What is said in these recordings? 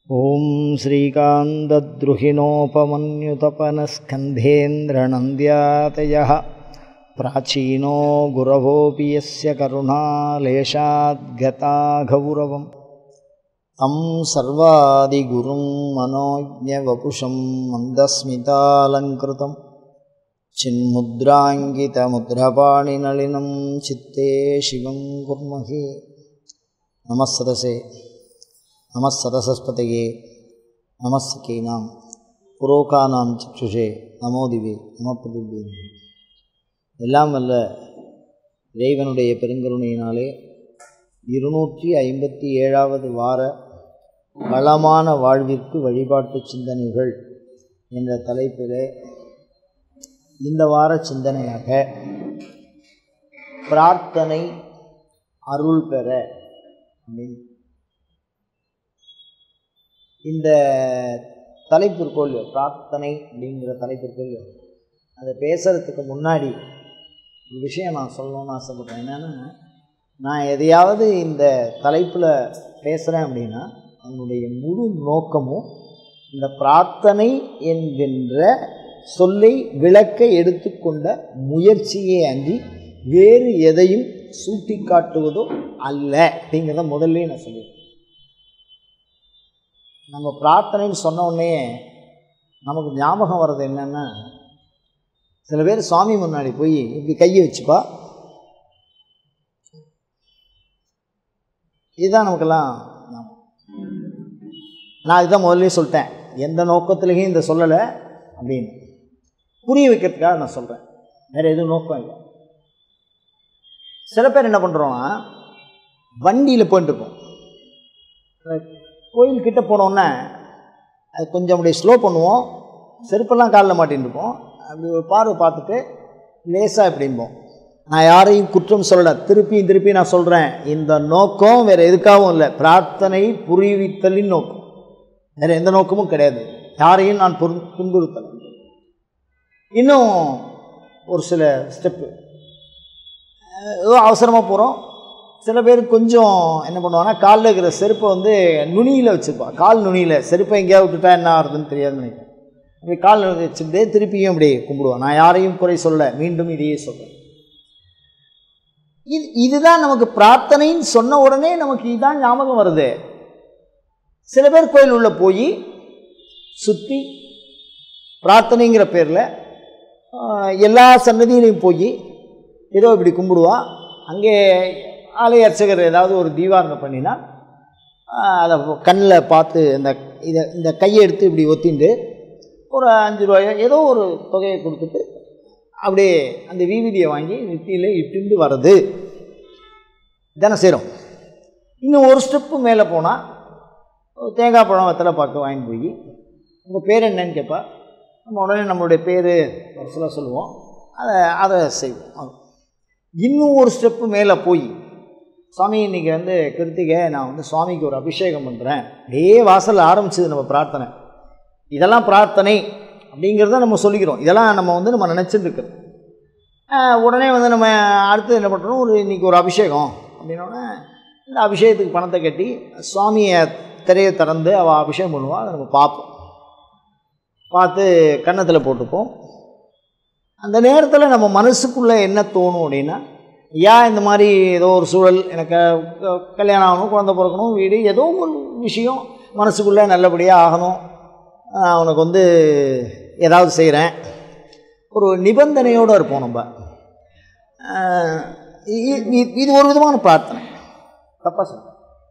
ॐ श्रीकान्तद्रुहिणोपमन्युतपनस्कन्धेन्द्रनन्द्यातयः प्राचीनो गुरवोऽपि यस्य करुणालेशाद्गता गौरवम् तं सर्वादिगुरुं मनोज्ञवपुषं मन्दस्मितालङ्कृतं चिन्मुद्राङ्कितमुद्रपाणिनलिनं चित्ते शिवं कुर्महे नमः सदसे நம சதசஸ்பதையே நமஸ்கீனாம் புரோகானாம் சக்ஷுஷே நமோதிவே நமப்பிருவே எல்லாம் வல்ல இறைவனுடைய பெருங்கருணையினாலே இருநூற்றி ஐம்பத்தி ஏழாவது வார வளமான வாழ்விற்கு வழிபாட்டு சிந்தனைகள் என்ற தலைப்பிலே இந்த வார சிந்தனையாக பிரார்த்தனை அருள் பெற அப்படின்னு இந்த தலைப்பு இருக்கோ இல்லையோ பிரார்த்தனை அப்படிங்கிற தலைப்பு இருக்கோ இல்லையோ அதை பேசுகிறதுக்கு முன்னாடி ஒரு விஷயம் நான் சொல்லணும்னு ஆசைப்பட்றேன் என்னென்னா நான் எதையாவது இந்த தலைப்பில் பேசுகிறேன் அப்படின்னா அதனுடைய முழு நோக்கமும் இந்த பிரார்த்தனை என்கின்ற சொல்லை விளக்க எடுத்துக்கொண்ட முயற்சியே அன்றி வேறு எதையும் சூட்டி காட்டுவதோ அல்ல அப்படிங்கிறத முதல்ல நான் சொல்லியிருக்கேன் நம்ம பிரார்த்தனைன்னு சொன்ன உடனே நமக்கு ஞாபகம் வர்றது என்னென்னா சில பேர் சுவாமி முன்னாடி போய் இப்படி கையை வச்சுப்பா இதுதான் நமக்கெல்லாம் நான் இதான் முதல்ல சொல்லிட்டேன் எந்த நோக்கத்துலேயும் இந்த சொல்லலை அப்படின்னு புரிய வைக்கிறதுக்காக நான் சொல்கிறேன் வேறு எதுவும் நோக்கம் இல்லை சில பேர் என்ன பண்ணுறோன்னா வண்டியில் போயிட்டு இருப்போம் கோயில்கிட்ட போனோன்னே அது கொஞ்சம் அப்படியே ஸ்லோ பண்ணுவோம் செருப்பெல்லாம் காலில் மாட்டின்னு இருப்போம் அப்படி ஒரு பார்வை பார்த்துட்டு லேசாக இப்படிம்போம் நான் யாரையும் குற்றம் சொல்லலை திருப்பியும் திருப்பி நான் சொல்கிறேன் இந்த நோக்கம் வேறு எதுக்காகவும் இல்லை பிரார்த்தனை புரிவித்தலின் நோக்கம் வேறு எந்த நோக்கமும் கிடையாது யாரையும் நான் பொரு துன்புறுத்தலை இன்னும் ஒரு சில ஸ்டெப்பு ஏதோ அவசரமாக போகிறோம் சில பேர் கொஞ்சம் என்ன பண்ணுவாங்கன்னா காலில் இருக்கிற செருப்பை வந்து நுனியில் வச்சுருப்பா கால் நுனியில் செருப்பை எங்கேயாவது விட்டுட்டா என்ன ஆகுதுன்னு தெரியாதுன்னு நினைக்கிறேன் அப்படி கால் வச்சுட்டு திருப்பியும் அப்படி கும்பிடுவான் நான் யாரையும் குறை சொல்ல மீண்டும் இதையே சொல்கிறேன் இது இதுதான் நமக்கு பிரார்த்தனைன்னு சொன்ன உடனே நமக்கு இதுதான் ஞாபகம் வருது சில பேர் கோயில் உள்ள போய் சுற்றி பிரார்த்தனைங்கிற பேரில் எல்லா சன்னதியிலையும் போய் ஏதோ இப்படி கும்பிடுவா அங்கே ஆலய அர்ச்சகர் ஏதாவது ஒரு தீவாரணம் பண்ணினா அதை கண்ணில் பார்த்து இந்த இதை இந்த கையை எடுத்து இப்படி ஒத்திண்டு ஒரு அஞ்சு ரூபாயோ ஏதோ ஒரு தொகையை கொடுத்துட்டு அப்படியே அந்த வீவிதியை வாங்கி நெத்தியில் இட்டுண்டு வர்றது தானே செய்கிறோம் இன்னும் ஒரு ஸ்டெப்பு மேலே போனால் தேங்காய் பழம் வெத்தலை பாக்கு வாங்கி போய் உங்கள் பேர் என்னன்னு கேட்பா நம்ம உடனே நம்மளுடைய பேர் வருஷலாக சொல்லுவோம் அதை அதை செய்வோம் இன்னும் ஒரு ஸ்டெப்பு மேலே போய் சுவாமி இன்றைக்கி வந்து கிருத்திகை நான் வந்து சுவாமிக்கு ஒரு அபிஷேகம் பண்ணுறேன் அப்படியே வாசலில் ஆரம்பிச்சது நம்ம பிரார்த்தனை இதெல்லாம் பிரார்த்தனை அப்படிங்கிறத நம்ம சொல்லிக்கிறோம் இதெல்லாம் நம்ம வந்து நம்ம நினச்சிட்டு இருக்கிறோம் உடனே வந்து நம்ம அடுத்து என்ன பண்ணுறோம் ஒரு இன்றைக்கி ஒரு அபிஷேகம் அப்படின்னோடனே இந்த அபிஷேகத்துக்கு பணத்தை கட்டி சுவாமியை திரையை திறந்து அவள் அபிஷேகம் பண்ணுவாள் அதை நம்ம பார்ப்போம் பார்த்து கன்னத்தில் போட்டுப்போம் அந்த நேரத்தில் நம்ம மனசுக்குள்ளே என்ன தோணும் அப்படின்னா ஏன் இந்த மாதிரி ஏதோ ஒரு சூழல் எனக்கு கல்யாணம் ஆகணும் குழந்த பிறக்கணும் வீடு ஏதோ ஒரு விஷயம் மனசுக்குள்ளே நல்லபடியாக ஆகணும் அவனுக்கு வந்து ஏதாவது செய்கிறேன் ஒரு நிபந்தனையோடு இருப்போம் நம்ம இது ஒரு விதமான பிரார்த்தனை தப்பாக சொல்ல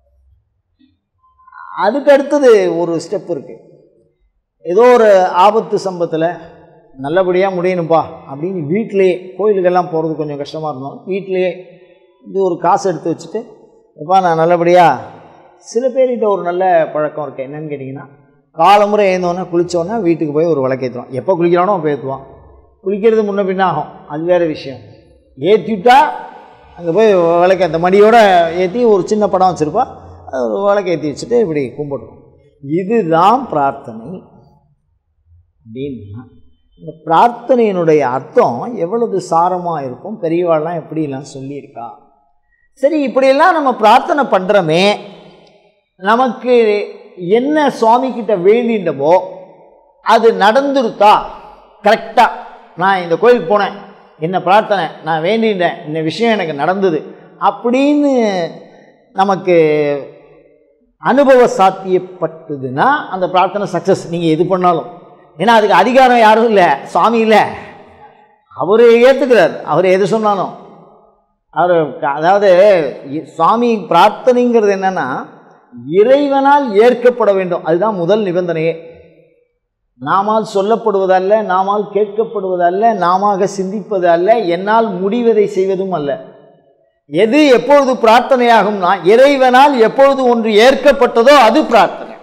அதுக்கு அடுத்தது ஒரு ஸ்டெப் இருக்குது ஏதோ ஒரு ஆபத்து சம்பத்தில் நல்லபடியாக முடியணும்ப்பா அப்படின்னு வீட்டிலேயே கோயிலுக்கெல்லாம் போகிறது கொஞ்சம் கஷ்டமாக இருந்தோம் வீட்டிலேயே இது ஒரு காசு எடுத்து வச்சுட்டு எப்பா நான் நல்லபடியாக சில பேர்கிட்ட ஒரு நல்ல பழக்கம் இருக்குது என்னென்னு கேட்டிங்கன்னா காலமுறை எழுந்தோன்னே குளித்தோன்னே வீட்டுக்கு போய் ஒரு விளக்கேற்றுவான் எப்போ குளிக்கிறானோ அப்போ ஏற்றுவான் குளிக்கிறது முன்ன பின்ன ஆகும் அது வேறு விஷயம் ஏற்றிவிட்டா அங்கே போய் விளக்க அந்த மடியோடு ஏற்றி ஒரு சின்ன படம் வச்சுருப்பா அது ஒரு விளக்க ஏற்றி வச்சுட்டு இப்படி கும்பிடுவோம் இதுதான் பிரார்த்தனை அப்படின்னா இந்த பிரார்த்தனையினுடைய அர்த்தம் எவ்வளவு சாரமாக இருக்கும் பெரியவாள்லாம் எப்படிலாம் சொல்லியிருக்கா சரி இப்படியெல்லாம் நம்ம பிரார்த்தனை பண்ணுறோமே நமக்கு என்ன சுவாமி கிட்ட வேண்டிண்டமோ அது நடந்துருத்தா கரெக்டாக நான் இந்த கோயிலுக்கு போனேன் என்ன பிரார்த்தனை நான் வேண்டிட்டேன் இந்த விஷயம் எனக்கு நடந்தது அப்படின்னு நமக்கு அனுபவ சாத்தியப்பட்டதுன்னா அந்த பிரார்த்தனை சக்ஸஸ் நீங்கள் எது பண்ணாலும் ஏன்னா அதுக்கு அதிகாரம் யாரும் இல்லை சுவாமி இல்லை அவர் ஏற்றுக்கிறார் அவர் எது சொன்னாலும் அவர் அதாவது இ- சுவாமி பிரார்த்தனைங்கிறது என்னன்னா இறைவனால் ஏற்கப்பட வேண்டும் அதுதான் முதல் நிபந்தனையே நாமால் சொல்லப்படுவதல்ல நாமால் கேட்கப்படுவதல்ல நாமாக சிந்திப்பது அல்ல என்னால் முடிவதை செய்வதும் அல்ல எது எப்பொழுது பிரார்த்தனையாகும்னா இறைவனால் எப்பொழுது ஒன்று ஏற்கப்பட்டதோ அது பிரார்த்தனை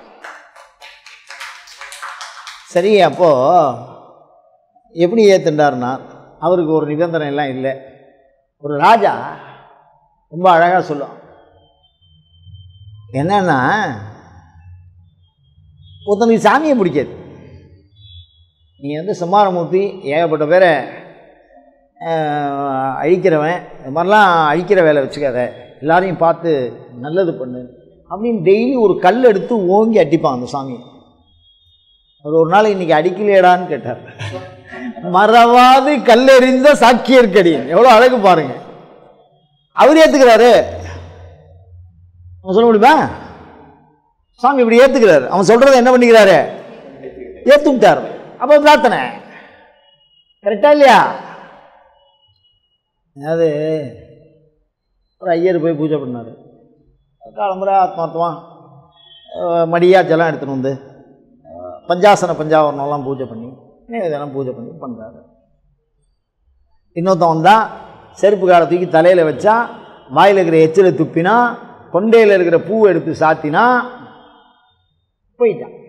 சரி அப்போ எப்படி ஏத்துண்டார்னா அவருக்கு ஒரு நிபந்தனை எல்லாம் இல்லை ஒரு ராஜா ரொம்ப அழகாக சொல்லுவான் என்னன்னா ஒருத்தனுக்கு சாமியை பிடிக்காது நீ வந்து சுமாரமூர்த்தி ஏகப்பட்ட பேரை ஆஹ், அழிக்கிறவன் இது மாதிரிலாம் அழிக்கிற வேலை வச்சுக்காத எல்லாரையும் பார்த்து நல்லது பண்ணு அப்படின்னு டெய்லி ஒரு கல் எடுத்து ஓங்கி அடிப்பான் அந்த சாமியை அவர் ஒரு நாள் இன்னைக்கு அடிக்கலையடான்னு கேட்டார் மறவாது கல்லெறிந்த சாக்கியர்க்கடியன் எவ்வளோ அழகு பாருங்க அவர் ஏத்துக்கிறாரு அவன் சொல்ல முடியுமா சாமி இப்படி ஏத்துக்கிறாரு அவன் சொல்றதை என்ன பண்ணிக்கிறாரு ஏத்துட்டார் அப்போ பிரார்த்தனை கரெக்டா இல்லையா அதாவது ஒரு ஐயர் போய் பூஜை பண்ணார் காலம்புற ஆத்மார்த்தமா அஹ், மடியா ஜலம் எடுத்துன்னு வந்து அஹ், பஞ்சாசன பஞ்சாவரணம்லாம் பூஜை பண்ணி இதெல்லாம் பூஜை பண்ணி பண்ணுறாரு இன்னொருத்தன் வந்தான் செருப்பு காலை தூக்கி தலையில் வச்சா வாயில் இருக்கிற எச்சிலை துப்பினா கொண்டையில் இருக்கிற பூவை எடுத்து சாத்தினா போயிட்டான்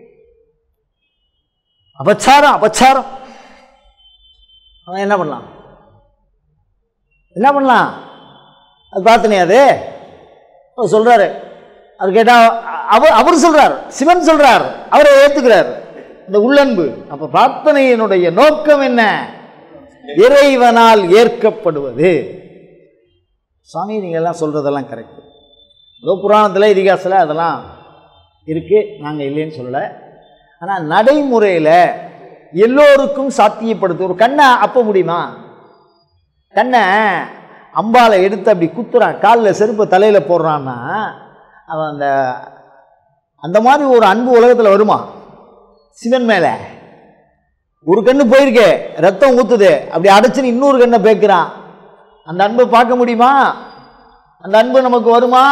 அபச்சாரம் அபச்சாரம் அவன் என்ன பண்ணலாம் என்ன பண்ணலாம் அது பிரார்த்தனையா அது அவர் சொல்றாரு அவர் கேட்டா அவர் அவர் சொல்றார் சிவன் சொல்றார் அவரை ஏத்துக்கிறார் இந்த உள்ளன்பு அப்ப பிரார்த்தனையினுடைய நோக்கம் என்ன இறைவனால் ஏற்கப்படுவது சுவாமி நீங்க எல்லாம் சொல்றதெல்லாம் கரெக்ட் ஏதோ புராணத்தில் இதிகாசத்தில் அதெல்லாம் இருக்கு நாங்கள் இல்லைன்னு சொல்லலை ஆனால் நடைமுறையில் எல்லோருக்கும் சாத்தியப்படுத்து ஒரு கண்ணை அப்ப முடியுமா கண்ணை அம்பாலை எடுத்து அப்படி குத்துறான் காலில் செருப்பு தலையில் போடுறான்னா அவன் அந்த அந்த மாதிரி ஒரு அன்பு உலகத்தில் வருமா சிவன் மேலே ஒரு கண்ணு போயிருக்கே ரத்தம் ஊத்துது அப்படி அடைச்சுன்னு இன்னொரு கண்ணை பேக்குறான் அந்த அன்பை பார்க்க முடியுமா அந்த அன்பு நமக்கு வருமா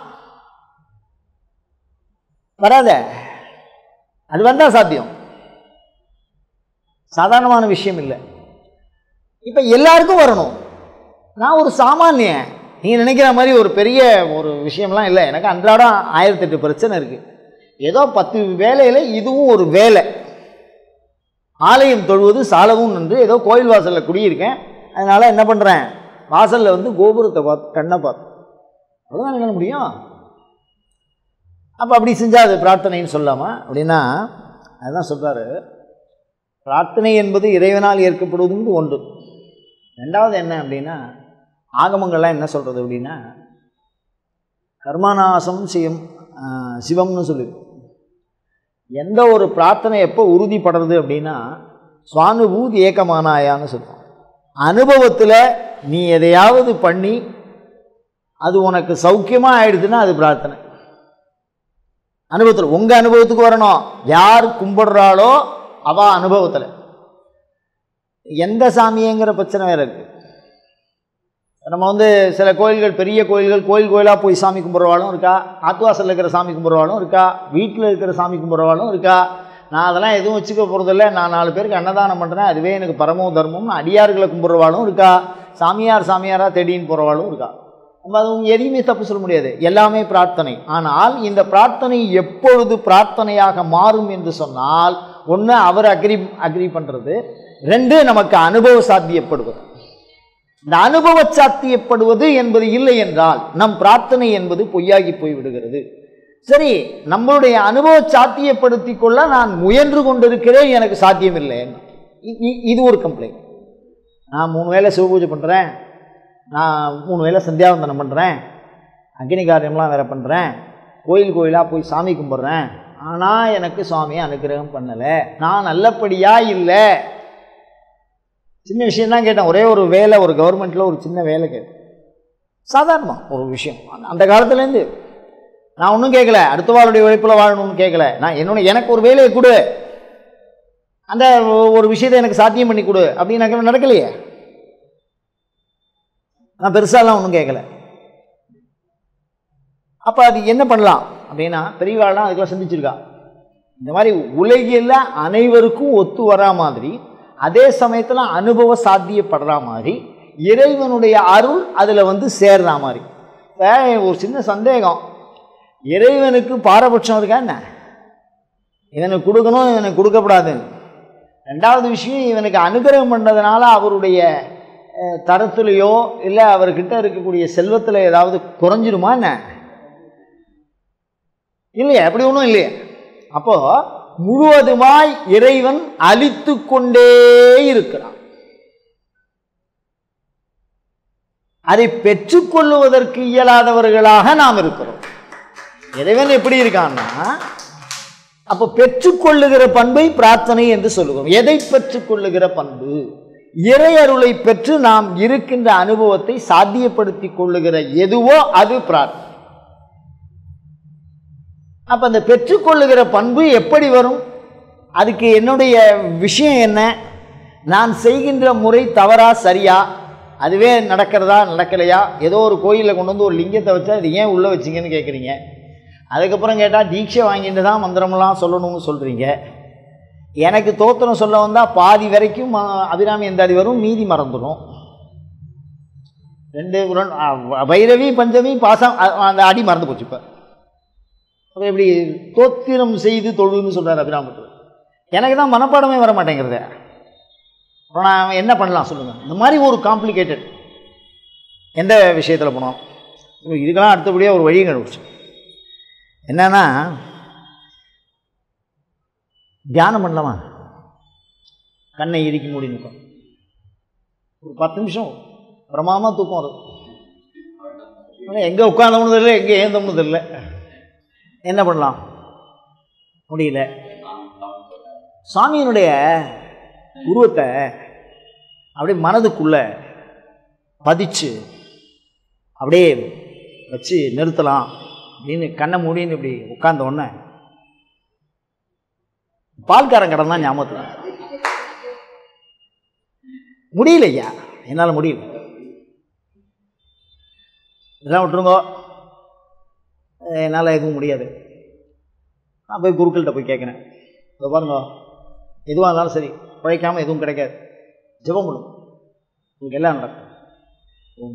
வராதே அது வந்தா சாத்தியம் சாதாரணமான விஷயம் இல்லை இப்போ எல்லாருக்கும் வரணும் நான் ஒரு சாமானியன் நீ நினைக்கிற மாதிரி ஒரு பெரிய ஒரு விஷயம்லாம் இல்லை எனக்கு அன்றாடம் ஆயிரத்தெட்டு பிரச்சனை இருக்குது ஏதோ பத்து வேலையில் இதுவும் ஒரு வேலை ஆலயம் தொழுவது சாலவும் நின்று ஏதோ கோயில் வாசலில் குடியிருக்கேன் அதனால் என்ன பண்ணுறேன் வாசலில் வந்து கோபுரத்தை பார்த்து கண்ணை பார்த்து அவ்வளோதான் என்ன முடியும் அப்போ அப்படி செஞ்சால் அது பிரார்த்தனைன்னு சொல்லாமா அப்படின்னா அதுதான் சொல்கிறாரு பிரார்த்தனை என்பது இறைவனால் ஏற்கப்படுவதுங்கிறது ஒன்று ரெண்டாவது என்ன அப்படின்னா ஆகமங்கள்லாம் என்ன சொல்கிறது அப்படின்னா கர்மநாசம் செய்யும் ஆஹ், சிவம்னு சொல்லுது எந்த ஒரு பிரார்த்தனை எப்போ உறுதிப்படுறது அப்படின்னா சுவானுபூதி ஏக்கமானாயான்னு சொல்லுவோம் அனுபவத்தில் நீ எதையாவது பண்ணி அது உனக்கு சௌக்கியமாக ஆயிடுதுன்னா அது பிரார்த்தனை அனுபவத்தில் உங்கள் அனுபவத்துக்கு வரணும் யார் கும்பிடுறாளோ அவ அனுபவத்தில் எந்த சாமியங்கிற பிரச்சனை வேற இருக்கு நம்ம வந்து சில கோயில்கள் பெரிய கோயில்கள் கோயில் கோயிலாக போய் சாமி கும்பிட்றவாளும் இருக்கா ஆத்துவாசலில் இருக்கிற சாமி கும்பிட்றவாளும் இருக்கா வீட்டில் இருக்கிற சாமி கும்பிட்றவாளும் இருக்கா நான் அதெல்லாம் எதுவும் வச்சுக்க போகிறதில்ல நான் நாலு பேருக்கு அன்னதானம் பண்ணுறேன் அதுவே எனக்கு பரமோ தர்மம்னு அடியார்களை கும்பிட்றவாளும் இருக்கா சாமியார் சாமியாராக தேடின்னு போகிறவாளும் இருக்கா நம்ம அது எதையுமே தப்பு சொல்ல முடியாது எல்லாமே பிரார்த்தனை ஆனால் இந்த பிரார்த்தனை எப்பொழுது பிரார்த்தனையாக மாறும் என்று சொன்னால் ஒன்று அவர் அக்ரி அக்ரி பண்ணுறது ரெண்டு நமக்கு அனுபவ சாத்தியப்படுவது இந்த அனுபவ சாத்தியப்படுவது என்பது இல்லை என்றால் நம் பிரார்த்தனை என்பது பொய்யாகி போய் விடுகிறது சரி நம்மளுடைய அனுபவ சாத்தியப்படுத்தி கொள்ள நான் முயன்று கொண்டிருக்கிறேன் எனக்கு சாத்தியமில்லை இ- இ- இது ஒரு கம்ப்ளைண்ட் நான் மூணு வேளை சிவபூஜை பண்ணுறேன் நான் மூணு வேளை சந்தியாவந்தனம் பண்ணுறேன் அக்னி காரியம்லாம் வேற பண்ணுறேன் கோயில் கோயிலாக போய் சாமி கும்பிட்றேன் ஆனால் எனக்கு சுவாமி அனுகிரகம் பண்ணலை நான் நல்லபடியா இல்லை சின்ன விஷயம் தான் கேட்டேன் ஒரே ஒரு வேலை ஒரு கவர்மெண்ட்டில் ஒரு சின்ன வேலை கேட்டேன் சாதாரணமாக ஒரு விஷயம் அந்த- அந்த காலத்துலேருந்து நான் ஒன்றும் கேட்கல அடுத்த வாளுடைய உழைப்பில் வாழணும்னு கேட்கல நான் என்னோட எனக்கு ஒரு வேலையை கொடு அந்த ஒரு விஷயத்தை எனக்கு சாத்தியம் பண்ணி கொடு அப்படின்னு நடக்கலையே நான் பெருசாலாம் ஒன்றும் கேட்கல அப்போ அது என்ன பண்ணலாம் அப்படின்னா பெரியவாள்லாம் அதுக்கெல்லாம் சிந்திச்சிருக்கா இந்த மாதிரி உலகில் அனைவருக்கும் ஒத்து வரா மாதிரி அதே சமயத்தில் அனுபவ சாத்தியப்படுற மாதிரி இறைவனுடைய அருள் அதில் வந்து சேர்ற மாதிரி இப்ப ஒரு சின்ன சந்தேகம் இறைவனுக்கு பாரபட்சம் இருக்கா என்ன இவனுக்கு கொடுக்கணும் இவனுக்கு கொடுக்கப்படாதுன்னு ரெண்டாவது விஷயம் இவனுக்கு அனுகிரகம் பண்ணதுனால அவருடைய அஹ், தரத்திலேயோ இல்லை அவர்கிட்ட இருக்கக்கூடிய செல்வத்தில் ஏதாவது குறைஞ்சிருமா என்ன இல்லையா அப்படி ஒன்றும் இல்லையா அப்போ முழுவதுமாய் இறைவன் அழித்து கொண்டே இருக்கிறான் அதை பெற்றுக்கொள்ளுவதற்கு இயலாதவர்களாக நாம் இருக்கிறோம் இறைவன் எப்படி இருக்கான்னா அப்போ பெற்றுக்கொள்ளுகிற பண்பை பிரார்த்தனை என்று சொல்லுகிறோம் எதை பெற்றுக்கொள்ளுகிற பண்பு இறை அருளை பெற்று நாம் இருக்கின்ற அனுபவத்தை சாத்தியப்படுத்தி கொள்ளுகிற எதுவோ அது பிரார்த்தனை அப்போ அந்த பெற்றுக்கொள்ளுகிற பண்பு எப்படி வரும் அதுக்கு என்னுடைய விஷயம் என்ன நான் செய்கின்ற முறை தவறா சரியா அதுவே நடக்கிறதா நடக்கலையா ஏதோ ஒரு கோயிலில் கொண்டு வந்து ஒரு லிங்கத்தை வச்சா இது ஏன் உள்ளே வச்சிங்கன்னு கேட்குறீங்க அதுக்கப்புறம் கேட்டால் தீட்சை வாங்கிட்டு தான் மந்திரமெல்லாம் சொல்லணும்னு சொல்கிறீங்க எனக்கு தோத்திரம் சொல்ல வந்தால் பாதி வரைக்கும் அஹ், அபிராமி எந்தாதி வரும் மீதி மறந்துடும் ரெண்டு உரண்- அ- பைரவி பஞ்சமி பாசம் அ- அந்த அடி மறந்து போச்சு இப்போ அப்போ எப்படி தோத்திரம் செய்து தொழுன்னு சொல்கிறார் அபிராமத்தில் எனக்கு தான் மனப்பாடமே வர மாட்டேங்கிறது அப்புறம் நான் என்ன பண்ணலாம் சொல்லுங்கள் இந்த மாதிரி ஒரு காம்ப்ளிகேட்டட் எந்த விஷயத்தில் போனோம் இப்போ இதுக்கெல்லாம் அடுத்தபடியாக ஒரு வழியை கண்டுபிடிச்சோம் என்னன்னா தியானம் பண்ணலாமா கண்ணை இறுக்கி மூடி நிற்கும் ஒரு பத்து நிமிஷம் பிரமாதமாக தூக்கம் வரும் ஆனால் எங்கே உட்காந்தோம்னு தெரியல எங்கே ஏந்தோம்னு தெரியல என்ன பண்ணலாம் முடியல சாமியினுடைய உருவத்தை அப்படியே மனதுக்குள்ள பதிச்சு அப்படியே வச்சு நிறுத்தலாம் அப்படின்னு கண்ணை மூடின்னு இப்படி உட்கார்ந்த உடனே பால்காரன் கடன் தான் ஞாபகத்தில் முடியல ஐயா என்னால் முடியல இதெல்லாம் விட்டுருங்கோ என்னால் எதுவும் முடியாது நான் போய் குருக்கள்கிட்ட போய் கேட்குறேன் இதோ பாருங்க எதுவாக இருந்தாலும் சரி உழைக்காமல் எதுவும் கிடைக்காது ஜெபம் பண்ணும் உங்களுக்கு எல்லாம் நடக்கும் ஓம்.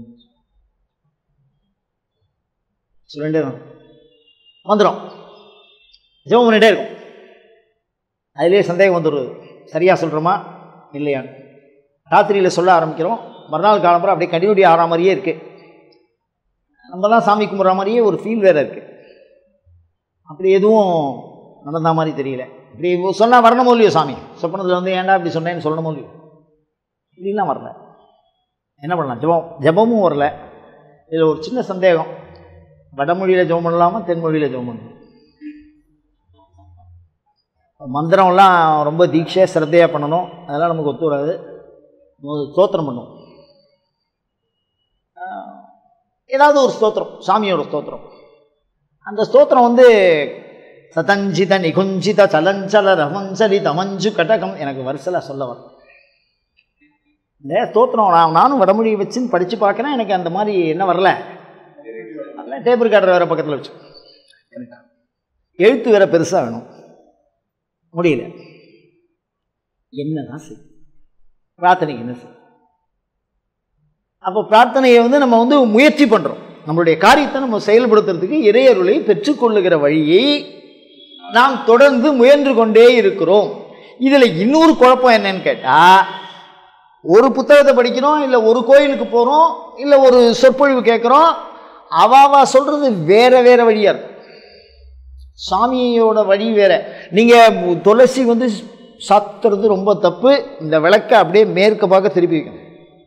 சொல்லிட்டே இருக்கும். வந்துடும் ஜெபம் பண்ணிகிட்டே இருக்கும் அதிலே சந்தேகம் வந்துடுது சரியாக சொல்கிறோமா இல்லையான்னு ராத்திரியில் சொல்ல ஆரம்பிக்கிறோம் மறுநாள் காலம்புற அப்படியே கண்டினியூட்டி ஆகிற மாதிரியே இருக்குது நம்ம தான் சாமி கும்பிட்ற மாதிரியே ஒரு ஃபீல் வேறு இருக்குது அப்படி எதுவும் நடந்த மாதிரி தெரியல இப்படி சொன்னால் வரணுமோ இல்லையோ சாமி சொப்பனத்தில் வந்து ஏன்டா இப்படி சொன்னேன்னு சொல்லணுமோ இல்லையோ இப்படிலாம் வரல என்ன பண்ணலாம் ஜெபம் ஜெபமும் வரல இதில் ஒரு சின்ன சந்தேகம் வடமொழியில் ஜெபம் பண்ணலாமா தென்மொழியில் ஜெபம் பண்ணலாம் மந்திரம்லாம் ரொம்ப தீட்சையாக சிரத்தையாக பண்ணணும் அதெல்லாம் நமக்கு ஒத்து வராது முதல்ல ஸ்தோத்திரம் பண்ணும் ஆஹ், ஏதாவது ஒரு ஸ்தோத்திரம் சாமியோட ஸ்தோத்திரம் அந்த ஸ்தோத்திரம் வந்து சதஞ்சித நிகுஞ்சித சலஞ்சல ரமஞ்சலி தமஞ்சு கடகம் எனக்கு வரிசலாக சொல்ல வரும் இந்த ஸ்தோத்திரம் நான் நானும் வடமொழியை வச்சுன்னு படித்து பார்க்குறேன் எனக்கு அந்த மாதிரி என்ன வரல அதில் டேபிள் கார்டர் வேறு பக்கத்தில் வச்சு எழுத்து வேற பெருசாக வேணும் முடியல என்னதான் செய் பிரார்த்தனைக்கு என்ன செய் அப்போ பிரார்த்தனையை வந்து நம்ம வந்து முயற்சி பண்ணுறோம் நம்மளுடைய காரியத்தை நம்ம செயல்படுத்துறதுக்கு இறையருளை பெற்றுக்கொள்ளுகிற வழியை நாம் தொடர்ந்து முயன்று கொண்டே இருக்கிறோம் இதில் இன்னொரு குழப்பம் என்னன்னு கேட்டால் ஒரு புத்தகத்தை படிக்கிறோம் இல்லை ஒரு கோயிலுக்கு போகிறோம் இல்லை ஒரு சொற்பொழிவு கேட்குறோம் அவாவா சொல்கிறது வேற வேற வழியாக இருக்கும் சாமியோட வழி வேற நீங்கள் துளசி வந்து சாத்துறது ரொம்ப தப்பு இந்த விளக்கை அப்படியே மேற்க பார்க்க திருப்பி வைக்கணும்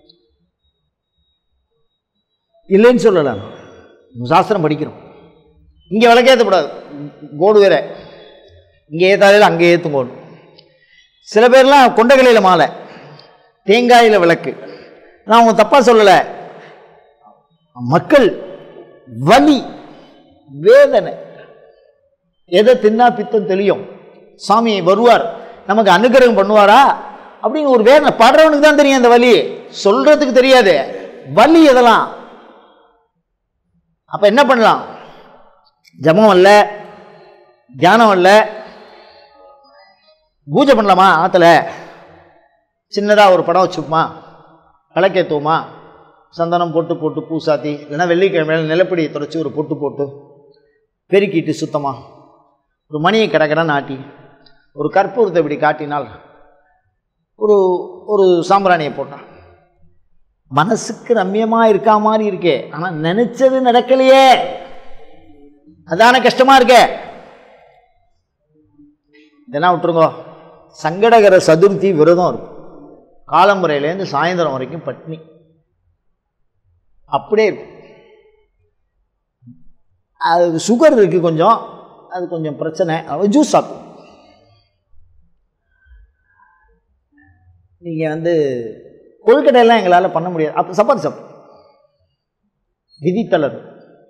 இல்லைன்னு சொல்லலாம் சாஸ்திரம் படிக்கிறோம் இங்கே விளக்கேற்றக்கூடாது போர்டு வேற இங்கே ஏத்தாலையில் அங்கே ஏற்றுங்கோணும் சில பேர்லாம் கொண்டகலையில் மாலை தேங்காயில் விளக்கு நான் அவங்க தப்பாக சொல்லலை மக்கள் வலி வேதனை எதை தின்னா பித்தம் தெளியும் சாமி வருவார் நமக்கு அனுகிரகம் பண்ணுவாரா அப்படின்னு ஒரு வேதனை படுறவனுக்கு தான் தெரியும் அந்த வலி சொல்றதுக்கு தெரியாது வலி எதெல்லாம் அப்ப என்ன பண்ணலாம் ஜபம் அல்ல தியானம் அல்ல பூஜை பண்ணலாமா ஆத்துல சின்னதாக ஒரு படம் வச்சுப்போமா விளக்கேற்றுவோமா சந்தனம் போட்டு போட்டு பூ சாத்தி இல்லைன்னா வெள்ளிக்கிழமையில நிலப்படியை தொடச்சி ஒரு பொட்டு போட்டு பெருக்கிட்டு சுத்தமாக ஒரு மணியை கடகட நாட்டி ஒரு கற்பூரத்தை இப்படி காட்டினால் ஒரு ஒரு சாம்பிராணியை போட்டான் மனசுக்கு ரம்யமாக இருக்கா மாதிரி இருக்கே ஆனால் நினைச்சது நடக்கலையே அதான கஷ்டமா இருக்கே இதெல்லாம் விட்டுருங்க சங்கடகர சதுர்த்தி விரதம் இருக்கும் காலம்புரையிலேருந்து சாயந்தரம் வரைக்கும் பட்னி அப்படியே இருக்கும் அது சுகர் இருக்குது கொஞ்சம் அது கொஞ்சம் பிரச்சனை அது ஜூஸ் சாப்பிடும் நீங்கள் வந்து கொழுக்கட்டையெல்லாம் எங்களால் பண்ண முடியாது அப்போ சப்பாத்தி சாப்பிடும் விதித்தளர்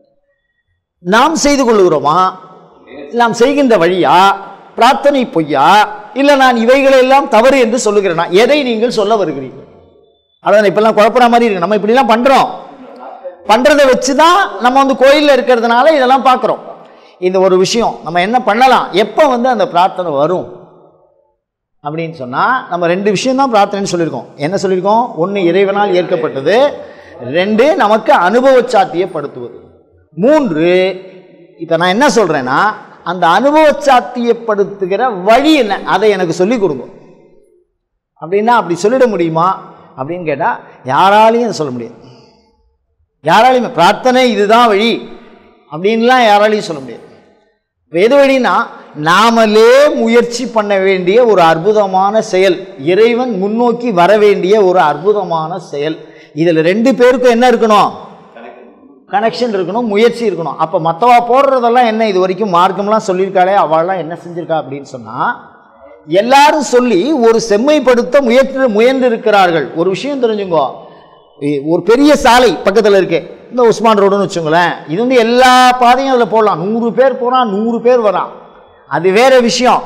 நாம் செய்து கொள்ளுகிறோமா நாம் செய்கின்ற வழியா பிரார்த்தனை பொய்யா இல்லை நான் இவைகளை எல்லாம் தவறு என்று சொல்லுகிறேனா எதை நீங்கள் சொல்ல வருகிறீர்கள் அதான் இப்பெல்லாம் குழப்பற மாதிரி இருக்கு நம்ம இப்படிலாம் பண்ணுறோம் பண்ணுறதை வச்சு தான் நம்ம வந்து கோயிலில் இருக்கிறதுனால இதெல்லாம் பார்க்குறோம் இந்த ஒரு விஷயம் நம்ம என்ன பண்ணலாம் எப்போ வந்து அந்த பிரார்த்தனை வரும் அப்படின்னு சொன்னால் நம்ம ரெண்டு விஷயம் தான் பிரார்த்தனைன்னு சொல்லியிருக்கோம் என்ன சொல்லியிருக்கோம் ஒன்று இறைவனால் ஏற்கப்பட்டது ரெண்டு நமக்கு அனுபவ சாத்தியப்படுத்துவது மூன்று இப்போ நான் என்ன சொல்கிறேன்னா அந்த அனுபவ சாத்தியப்படுத்துகிற வழி என்ன அதை எனக்கு சொல்லிக் கொடுங்க அப்படின்னா அப்படி சொல்லிட முடியுமா அப்படின்னு கேட்டால் யாராலையும் அதை சொல்ல முடியாது யாராலையுமே பிரார்த்தனை இதுதான் வழி அப்படின்லாம் யாராலையும் சொல்ல முடியாது இப்போ எது வழின்னா நாமளே முயற்சி பண்ண வேண்டிய ஒரு அற்புதமான செயல் இறைவன் முன்னோக்கி வர வேண்டிய ஒரு அற்புதமான செயல் இதில் ரெண்டு பேருக்கும் என்ன இருக்கணும் கனெக்ஷன் இருக்கணும் முயற்சி இருக்கணும் அப்போ மற்றவா போடுறதெல்லாம் என்ன இது வரைக்கும் மார்க்கம்லாம் சொல்லியிருக்காளே அவள்லாம் என்ன செஞ்சிருக்கா அப்படின்னு சொன்னால் எல்லாரும் சொல்லி ஒரு செம்மைப்படுத்த முயற்சி முயன்று இருக்கிறார்கள் ஒரு விஷயம் தெரிஞ்சுங்கோ இ- ஒரு பெரிய சாலை பக்கத்தில் இருக்கு இந்த உஸ்மான் ரோடுன்னு வச்சுங்களேன் இது வந்து எல்லா பாதையும் அதில் போடலாம் நூறு பேர் போகிறான் நூறு பேர் வரான் அது வேற விஷயம்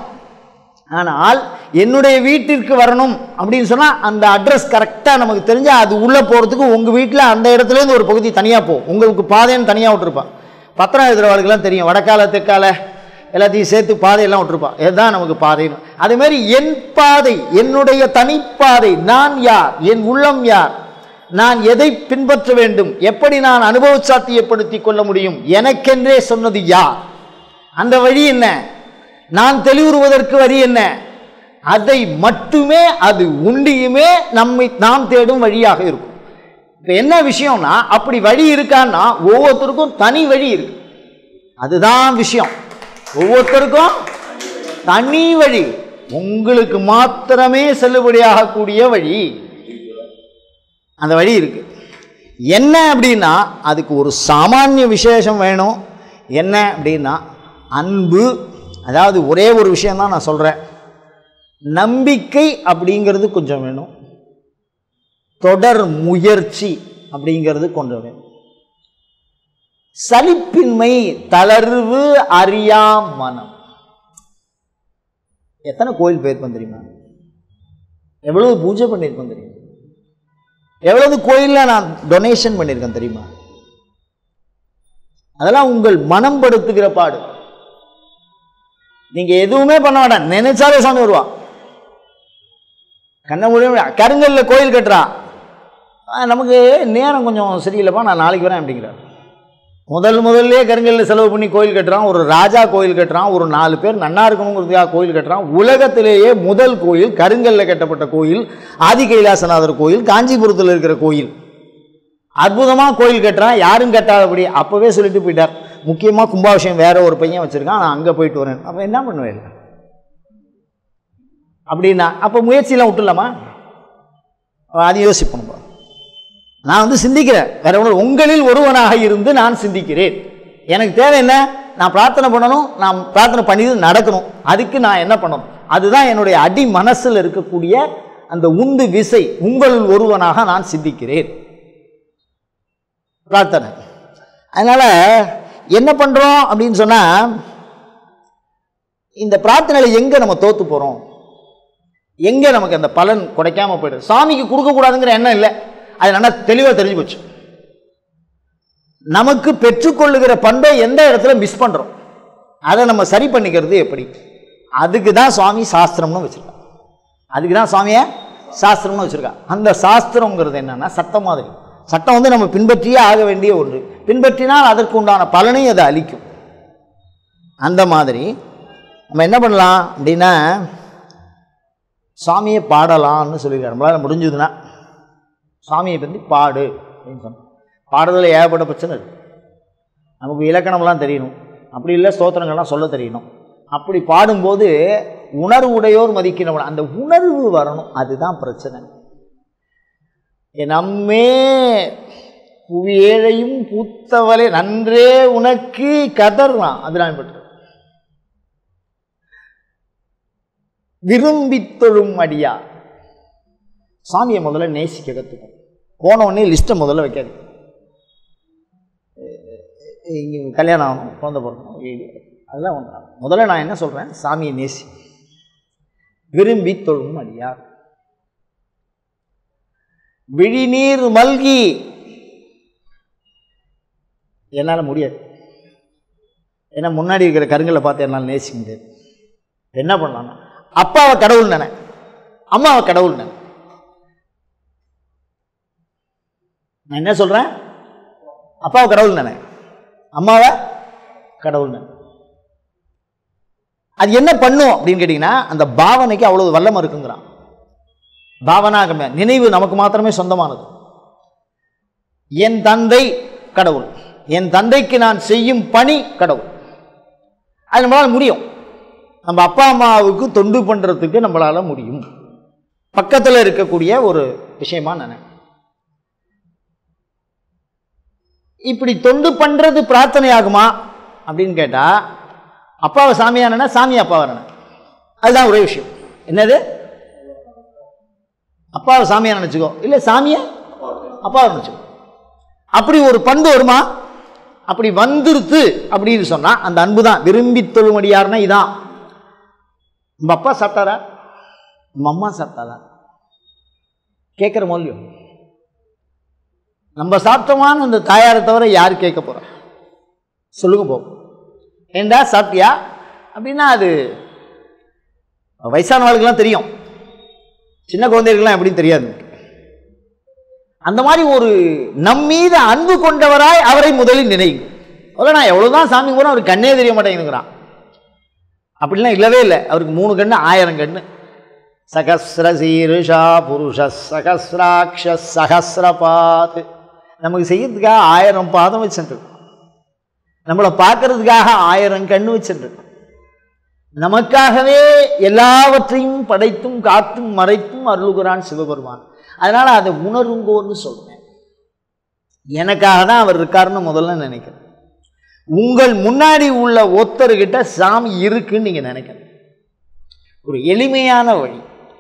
ஆனால் என்னுடைய வீட்டிற்கு வரணும் அப்படின்னு சொன்னால் அந்த அட்ரஸ் கரெக்டாக நமக்கு தெரிஞ்சால் அது உள்ளே போகிறதுக்கு உங்கள் வீட்டில் அந்த இடத்துலேருந்து ஒரு பகுதி தனியாக போகும் உங்களுக்கு பாதைன்னு தனியாக விட்டுருப்பான் பத்திரம் எழுதுறவர்களுக்கெல்லாம் தெரியும் வடக்கால தெற்கால எல்லாத்தையும் சேர்த்து பாதையெல்லாம் விட்டுருப்பான் இதுதான் நமக்கு பாதைன்னு அதே மாதிரி என் பாதை என்னுடைய தனிப்பாதை நான் யார் என் உள்ளம் யார் நான் எதை பின்பற்ற வேண்டும் எப்படி நான் அனுபவ சாத்தியப்படுத்தி கொள்ள முடியும் எனக்கென்றே சொன்னது யார் அந்த வழி என்ன நான் தெளிவுறுவதற்கு வழி என்ன அதை மட்டுமே அது உண்டியுமே நம்மை நாம் தேடும் வழியாக இருக்கும் இப்போ என்ன விஷயம்னா அப்படி வழி இருக்கான்னா ஒவ்வொருத்தருக்கும் தனி வழி இருக்கு அதுதான் விஷயம் ஒவ்வொருத்தருக்கும் தனி வழி உங்களுக்கு மாத்திரமே செல்லுபடியாகக்கூடிய வழி அந்த வழி இருக்கு என்ன அப்படின்னா அதுக்கு ஒரு சாமானிய விசேஷம் வேணும் என்ன அப்படின்னா அன்பு அதாவது ஒரே ஒரு விஷயம்தான் நான் சொல்கிறேன் நம்பிக்கை அப்படிங்கிறது கொஞ்சம் வேணும் தொடர் முயற்சி அப்படிங்கிறது கொஞ்சம் வேணும் சலிப்பின்மை தளர்வு அறியா மனம் எத்தனை கோயில் போயிருப்போம் தெரியுமா எவ்வளவு பூஜை பண்ணியிருப்போம் தெரியுமா எவ்வளவு கோயிலில் நான் டொனேஷன் பண்ணியிருக்கேன் தெரியுமா அதெல்லாம் உங்கள் மனம் படுத்துகிற பாடு நீங்க எதுவுமே பண்ண வேண்டாம் நினைச்சாலே சாமி வருவா கண்ண முடிய கருங்கல்ல கோயில் கட்டுறான் ஆ, நமக்கு நேரம் கொஞ்சம் சரியில்லைப்பா நான் நாளைக்கு வரேன் அப்படிங்கிறார் முதல் முதல்ல கருங்கல்ல செலவு பண்ணி கோயில் கட்டுறான் ஒரு ராஜா கோயில் கட்டுறான் ஒரு நாலு பேர் நன்னா இருக்கணுங்கிறதுக்காக கோயில் கட்டுறான் உலகத்திலேயே முதல் கோயில் கருங்கல்ல கட்டப்பட்ட கோயில் ஆதி கைலாசநாதர் கோயில் காஞ்சிபுரத்தில் இருக்கிற கோயில் அற்புதமாக கோயில் கட்டுறான் யாரும் கட்டாதபடி அப்போவே சொல்லிட்டு போயிட்டார் முக்கியமாக கும்பாபிஷேகம் வேற ஒரு பையன் வச்சுருக்கான் நான் அங்கே போயிட்டு வரேன் அப்போ என்ன பண்ணுவேன் அப்படின்னா அப்போ முயற்சியெல்லாம் விட்டுலாமா அது யோசிப்போம் நான் வந்து சிந்திக்கிறேன் வேற ஒன்று உங்களில் ஒருவனாக இருந்து நான் சிந்திக்கிறேன் எனக்கு தேவை என்ன நான் பிரார்த்தனை பண்ணணும் நான் பிரார்த்தனை பண்ணியது நடக்கணும் அதுக்கு நான் என்ன பண்ணணும் அதுதான் என்னுடைய அடி மனசில் இருக்கக்கூடிய அந்த உந்து விசை உங்கள் ஒருவனாக நான் சிந்திக்கிறேன் பிரார்த்தனை அதனால் என்ன பண்ணுறோம் அப்படின்னு சொன்னால் இந்த பிரார்த்தனையில் எங்கே நம்ம தோற்று போகிறோம் எங்கே நமக்கு அந்த பலன் கிடைக்காம போயிடுது சாமிக்கு கொடுக்கக்கூடாதுங்கிற எண்ணம் இல்லை அது நல்லா தெளிவாக தெரிஞ்சு போச்சு நமக்கு பெற்றுக்கொள்ளுகிற பண்பை எந்த இடத்துல மிஸ் பண்ணுறோம் அதை நம்ம சரி பண்ணிக்கிறது எப்படி அதுக்கு தான் சுவாமி சாஸ்திரம்னு வச்சுருக்கான் அதுக்கு தான் சுவாமியை சாஸ்திரம்னு வச்சுருக்கா அந்த சாஸ்திரங்கிறது என்னன்னா சட்டம் மாதிரி சட்டம் வந்து நம்ம பின்பற்றியே ஆக வேண்டிய ஒன்று பின்பற்றினால் அதற்கு உண்டான பலனை அது அளிக்கும் அந்த மாதிரி நம்ம என்ன பண்ணலாம் அப்படின்னா சாமியை பாடலாம்னு சொல்லியிருக்காரு நம்மளால் முடிஞ்சதுன்னா சாமியை பற்றி பாடு அப்படின்னு சொன்னோம் பாடுறதுல ஏகப்பட்ட பிரச்சனை இருக்கு நமக்கு இலக்கணம்லாம் தெரியணும் அப்படி இல்லை ஸ்தோத்திரங்கள்லாம் சொல்ல தெரியணும் அப்படி பாடும்போது உணர்வு உடையோர் மதிக்கிறவன் அந்த உணர்வு வரணும் அதுதான் பிரச்சனை என் அம்மே புவியேழையும் பூத்தவளே நன்றே உனக்கு கதர்றான் அதுதான் பெற்று விரும்பித் தொழும் அடியா சாமியை முதல்ல நேசிக்க கற்றுக்கும் போன உடனே லிஸ்ட்டை முதல்ல வைக்காது இங்கே கல்யாணம் ஆகணும் குழந்தை பிறக்கணும் வீடு அதெல்லாம் ஒன்று முதல்ல நான் என்ன சொல்கிறேன் சாமியை நேசி விரும்பி தொழும் அடியார் விழிநீர் மல்கி என்னால் முடியாது ஏன்னா முன்னாடி இருக்கிற கருங்களை பார்த்து என்னால் நேசிக்க முடியாது என்ன பண்ணலாம்னா அப்பாவை கடவுள் நினை அம்மாவை கடவுள் நினை நான் என்ன சொல்கிறேன் அப்பாவை கடவுள் நினை அம்மாவை கடவுள் நினை அது என்ன பண்ணும் அப்படின்னு கேட்டிங்கன்னா அந்த பாவனைக்கு அவ்வளவு வல்லமை இருக்குங்கிறான் பாவனாகமே நினைவு நமக்கு மாத்திரமே சொந்தமானது என் தந்தை கடவுள் என் தந்தைக்கு நான் செய்யும் பணி கடவுள் அது நம்மளால் முடியும் நம்ம அப்பா அம்மாவுக்கு தொண்டு பண்ணுறதுக்கு நம்மளால் முடியும் பக்கத்தில் இருக்கக்கூடிய ஒரு விஷயமா நினை இப்படி தொண்டு பண்ணுறது பிரார்த்தனை ஆகுமா அப்படின்னு கேட்டால் அப்பாவை சாமியானா சாமி அப்பாவை நினை அதுதான் ஒரே விஷயம் என்னது அப்பாவை சாமியா நினச்சிக்கோ இல்லை சாமியை அப்பாவை நினச்சிக்கோ அப்படி ஒரு பண்பு வருமா அப்படி வந்துருத்து அப்படின்னு சொன்னால் அந்த அன்பு தான் விரும்பி தொழுமடியார்னா இதான் நம்ம அப்பா சாப்பிட்டாரா நம்ம அம்மா சாப்பிட்டாரா கேட்குற மூலியம் நம்ம சாப்பிட்டோமான்னு அந்த தாயாரை தவிர யார் கேட்க போகிறோம் சொல்லுங்க போ ஏண்டா சாப்பிட்டியா அப்படின்னா அது வயசானவர்களுக்கெல்லாம் தெரியும் சின்ன குழந்தைகளுக்கெல்லாம் எப்படின்னு தெரியாது அந்த மாதிரி ஒரு நம் மீது அன்பு கொண்டவராய் அவரை முதலில் நினைங்க முதல்ல நான் எவ்வளோதான் சாமி கூட அவருக்கு கண்ணே தெரிய மாட்டேங்குதுங்கிறான் அப்படிலாம் இல்லவே இல்லை அவருக்கு மூணு கண்ணு ஆயிரம் கண்ணு சகசிர சீருஷா புருஷ சகசிராட்ச சகசிரபாத் நமக்கு செய்யறதுக்காக ஆயிரம் பாதம் வச்சுருக்கு நம்மளை பார்க்கறதுக்காக ஆயிரம் கண்ணு வச்சுருக்கு நமக்காகவே எல்லாவற்றையும் படைத்தும் காத்தும் மறைத்தும் அருளுகிறான் சிவபெருமான் அதனால் அதை உணருங்கோன்னு சொல்கிறேன் எனக்காக தான் அவர் இருக்காருன்னு முதல்ல நினைக்கிறேன் உங்கள் முன்னாடி உள்ள ஒத்தர்கிட்ட சாமி இருக்குன்னு நீங்கள் நினைக்கணும் ஒரு எளிமையான வழி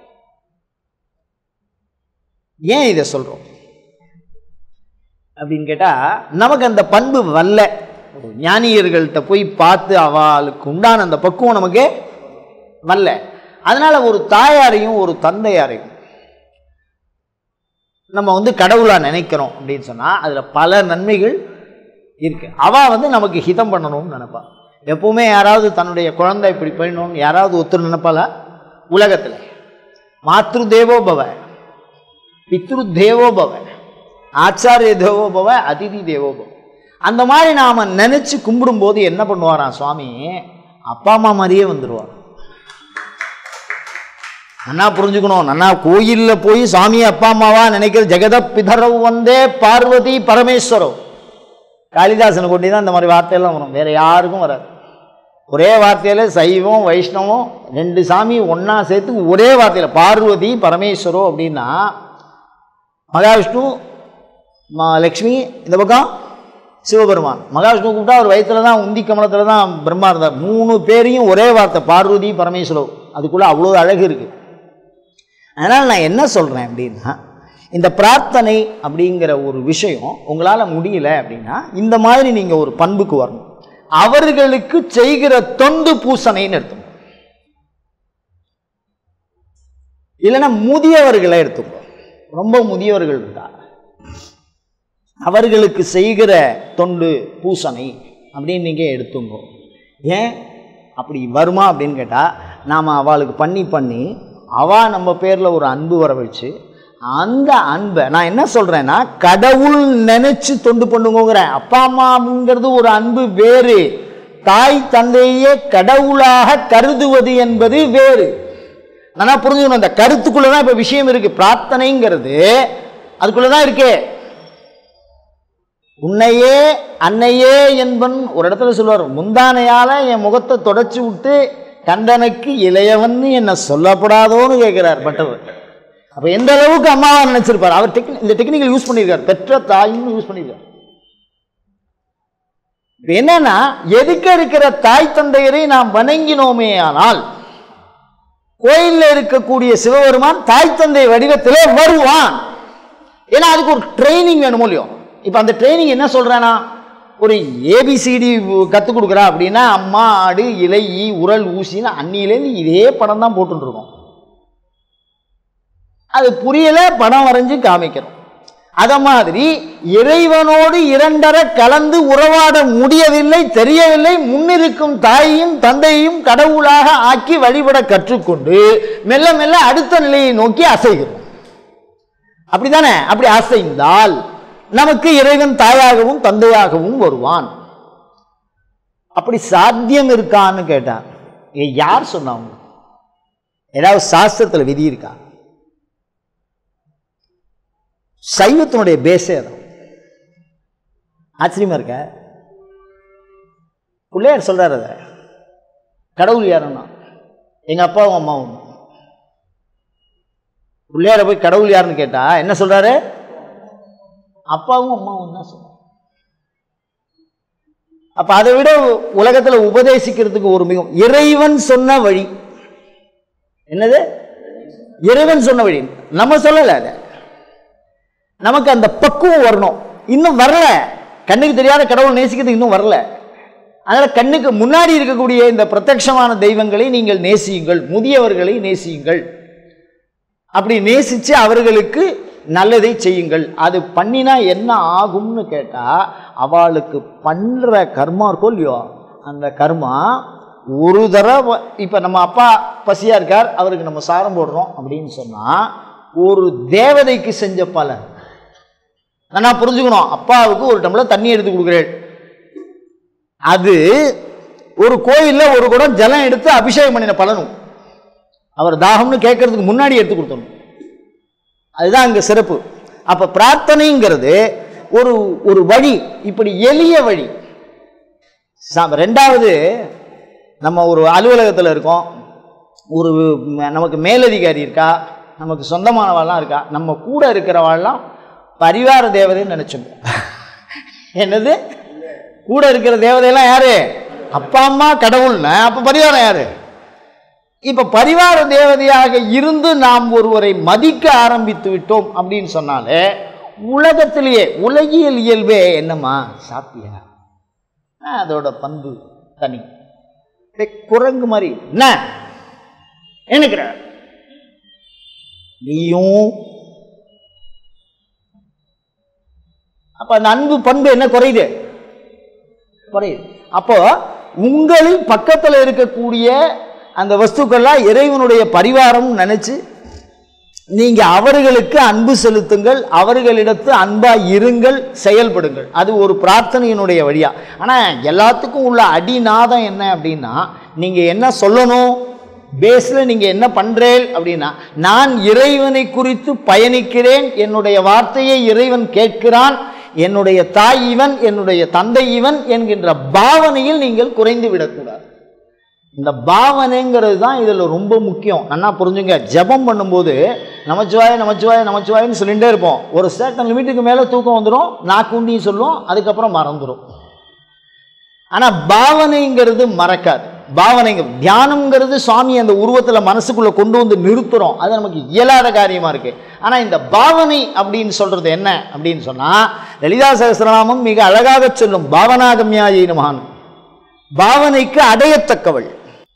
ஏன் இதை சொல்கிறோம் அப்படின்னு கேட்டால் நமக்கு அந்த பண்பு வரல ஞானியர்கள்ட்ட போய் பார்த்து அவளுக்கு உண்டான அந்த பக்குவம் நமக்கு வரல அதனால் ஒரு தாயாரையும் ஒரு தந்தையாரையும் நம்ம வந்து கடவுளாக நினைக்கிறோம் அப்படின்னு சொன்னால் அதில் பல நன்மைகள் இருக்கு அவள் வந்து நமக்கு ஹிதம் பண்ணணும்னு நினைப்பா எப்பவுமே யாராவது தன்னுடைய குழந்தை இப்படி போயிடணும்னு யாராவது ஒருத்தர் நினைப்பாளா உலகத்தில் மாத்ரு தேவோ பவ பித்ரு தேவோ பவ ஆச்சாரிய தேவோ பவ அதிதி தேவோ பவ அந்த மாதிரி நாம் நினச்சி கும்பிடும்போது என்ன பண்ணுவாராம் சுவாமி அப்பா அம்மா மாதிரியே வந்துடுவார் நன்னா புரிஞ்சுக்கணும் நன்னா கோயிலில் போய் சாமி அப்பா அம்மாவா நினைக்கிற ஜெகத பிதரவு வந்தே பார்வதி பரமேஸ்வரவ் காளிதாசனை கொண்டு தான் இந்த மாதிரி வார்த்தையெல்லாம் வரும் வேறு யாருக்கும் வராது ஒரே வார்த்தையில் சைவம் வைஷ்ணவம் ரெண்டு சாமி ஒன்றா சேர்த்து ஒரே வார்த்தையில் பார்வதி பரமேஸ்வரோ அப்படின்னா மகாவிஷ்ணு மா லக்ஷ்மி இந்த பக்கம் சிவபெருமான் மகாவிஷ்ணு கூப்பிட்டா அவர் வயித்துல தான் உந்தி கமலத்தில் தான் பிரம்மா இருந்தார் மூணு பேரையும் ஒரே வார்த்தை பார்வதி பரமேஸ்வரர் அதுக்குள்ளே அவ்வளோ அழகு இருக்குது அதனால் நான் என்ன சொல்கிறேன் அப்படின்னா இந்த பிரார்த்தனை அப்படிங்கிற ஒரு விஷயம் உங்களால் முடியல அப்படின்னா இந்த மாதிரி நீங்கள் ஒரு பண்புக்கு வரணும் அவர்களுக்கு செய்கிற தொண்டு பூசணைன்னு எடுத்துக்கணும் இல்லைன்னா முதியவர்களை எடுத்துக்கோ ரொம்ப முதியவர்கள் இருக்கா அவர்களுக்கு செய்கிற தொண்டு பூசணை அப்படின்னு நீங்கள் எடுத்துங்கோ ஏன் அப்படி வருமா அப்படின்னு கேட்டால் நாம் அவளுக்கு பண்ணி பண்ணி அவள் நம்ம பேரில் ஒரு அன்பு வர வச்சு அந்த அன்பை நான் என்ன சொல்கிறேன்னா கடவுள் நினச்சி தொண்டு பண்ணுங்கிறேன் அப்பா அம்மாங்கிறது ஒரு அன்பு வேறு தாய் தந்தையே கடவுளாக கருதுவது என்பது வேறு நல்லா புரிஞ்சுக்கணும் அந்த கருத்துக்குள்ளே தான் இப்போ விஷயம் இருக்குது பிரார்த்தனைங்கிறது அதுக்குள்ளே தான் இருக்கே உன்னையே அன்னையே என்பன் ஒரு இடத்துல சொல்லுவார் முந்தானையால என் முகத்தை தொடச்சி விட்டு கண்டனுக்கு இளையவன்னு என்ன சொல்லப்படாதோன்னு கேட்கிறார் பட்டவர் அப்ப எந்த அளவுக்கு அம்மாவா நினைச்சிருப்பார் அவர் டெக்னி இந்த டெக்னிக்கல் யூஸ் பண்ணியிருக்கார் பெற்ற தாயின்னு யூஸ் பண்ணியிருக்கார் இப்ப என்னன்னா எதுக்க இருக்கிற தாய் தந்தையரை நாம் வணங்கினோமே ஆனால் கோயில்ல இருக்கக்கூடிய சிவபெருமான் தாய் தந்தை வடிவத்திலே வருவான் ஏன்னா அதுக்கு ஒரு ட்ரைனிங் வேணுமோ இல்லையோ இப்போ அந்த ட்ரைனிங் என்ன சொல்கிறேன்னா ஒரு ஏபிசிடி கற்றுக் கொடுக்குறா அப்படின்னா அம்மா ஆடு இலை ஈ உரல் ஊசின்னு அன்னியிலேருந்து இதே படம் தான் போட்டுருக்கோம் அது புரியலை படம் வரைஞ்சு காமிக்கிறோம் அத மாதிரி இறைவனோடு இரண்டர கலந்து உறவாட முடியவில்லை தெரியவில்லை முன்னிருக்கும் தாயையும் தந்தையும் கடவுளாக ஆக்கி வழிபட கற்றுக்கொண்டு மெல்ல மெல்ல அடுத்த நிலையை நோக்கி அசைகிறோம் அப்படிதானே அப்படி அசைந்தால் நமக்கு இறைவன் தாயாகவும் தந்தையாகவும் வருவான் அப்படி சாத்தியம் இருக்கான்னு கேட்டான் ஏ, யார் சொன்னாங்க ஏதாவது சாஸ்திரத்தில் விதி இருக்கா சைவத்தினுடைய பேஸே அதான் ஆச்சரியமா இருக்க பிள்ளையார் சொல்றாரு அதை கடவுள் யாருன்னா எங்க அப்பாவும் அம்மாவும் பிள்ளையார போய் கடவுள் யாருன்னு கேட்டா என்ன சொல்றாரு அப்பாவும் அம்மாவும் தான் சொல்றாரு அப்ப அதை விட உலகத்துல உபதேசிக்கிறதுக்கு ஒரு மிகவும் இறைவன் சொன்ன வழி என்னது இறைவன் சொன்ன வழி நம்ம சொல்லல அதை நமக்கு அந்த பக்குவம் வரணும் இன்னும் வரல கண்ணுக்கு தெரியாத கடவுள் நேசிக்கிறது இன்னும் வரல அதனால கண்ணுக்கு முன்னாடி இருக்கக்கூடிய இந்த பிரத்யட்சமான தெய்வங்களை நீங்கள் நேசியுங்கள் முதியவர்களை நேசியுங்கள் அப்படி நேசிச்சு அவர்களுக்கு நல்லதை செய்யுங்கள் அது பண்ணினா என்ன ஆகும்னு கேட்டா அவளுக்கு பண்ற கர்மா இருக்கோ இல்லையோ அந்த கர்மா ஒரு தடவை இப்ப நம்ம அப்பா பசியா இருக்கார் அவருக்கு நம்ம சாரம் போடுறோம் அப்படின்னு சொன்னா ஒரு தேவதைக்கு செஞ்ச பலன் நான் புரிஞ்சுக்கணும் அப்பாவுக்கு ஒரு டம்ளர் தண்ணி எடுத்து கொடுக்குறேன் அது ஒரு கோயில்ல ஒரு குடம் ஜலம் எடுத்து அபிஷேகம் பண்ணின பலனும் அவர் தாகம்னு கேட்கறதுக்கு முன்னாடி எடுத்து கொடுத்தணும் அதுதான் அங்க சிறப்பு அப்ப பிரார்த்தனைங்கிறது ஒரு ஒரு வழி இப்படி எளிய வழி சா- ரெண்டாவது நம்ம ஒரு அலுவலகத்தில் இருக்கோம் ஒரு ம- நமக்கு மேலதிகாரி இருக்கா நமக்கு சொந்தமானவாள்லாம் இருக்கா நம்ம கூட இருக்கிறவாள்லாம் பரிவார தேவதைன்னு நினைச்சோம் என்னது கூட இருக்கிற தேவதையெல்லாம் யாரு அப்பா அம்மா கடவுள்னா அப்ப பரிவாரம் யாரு இப்ப பரிவார தேவதையாக இருந்து நாம் ஒருவரை மதிக்க ஆரம்பித்து விட்டோம் அப்படின்னு சொன்னாலே உலகத்திலேயே உலகியல் இயல்பே என்னம்மா சாப்பியா ஆ, அதோட பண்பு தனி அப்படியே குரங்கு மாதிரி என்ன எனக்குற நீயும் அப்ப அந்த அன்பு பண்பு என்ன குறையுது குறையுது அப்போ உங்களின் பக்கத்தில் இருக்கக்கூடிய அந்த வஸ்துக்கள்லாம் இறைவனுடைய பரிவாரம் நினைச்சு நீங்க அவர்களுக்கு அன்பு செலுத்துங்கள் அவர்களிடத்து அன்பா இருங்கள் செயல்படுங்கள் அது ஒரு பிரார்த்தனையினுடைய வழியா ஆனா எல்லாத்துக்கும் உள்ள அடிநாதம் என்ன அப்படின்னா நீங்க என்ன சொல்லணும் பேஸ்ல நீங்க என்ன பண்றேன் அப்படின்னா நான் இறைவனை குறித்து பயணிக்கிறேன் என்னுடைய வார்த்தையை இறைவன் கேட்கிறான் என்னுடைய தாய் இவன் என்னுடைய தந்தை இவன் என்கின்ற பாவனையில் நீங்கள் குறைந்து விடக்கூடாது இந்த பாவனைங்கிறது தான் இதில் ரொம்ப முக்கியம் நல்லா புரிஞ்சுங்க ஜெபம் பண்ணும்போது நமச்சிவாய நமச்சிவாய நமச்சிவாயன்னு சொல்லிகிட்டே இருப்போம் ஒரு certain லிமிட்டுக்கு மேலே தூக்கம் வந்துடும் நாக்குண்டியும் சொல்லும் அதுக்கப்புறம் மறந்துடும் ஆனால் பாவனைங்கிறது மறக்காது பாவனைங்க தியானம்ங்கிறது சுவாமி அந்த உருவத்தில் மனசுக்குள்ளே கொண்டு வந்து நிறுத்துகிறோம் அது நமக்கு இயலாத காரியமாக இருக்குது ஆனால் இந்த பாவனை அப்படின்னு சொல்கிறது என்ன அப்படின்னு சொன்னால் லலிதா சகசிரநாமம் மிக அழகாக சொல்லும் பாவனாகம்யாயை நமகான் பாவனைக்கு அடையத்தக்கவள்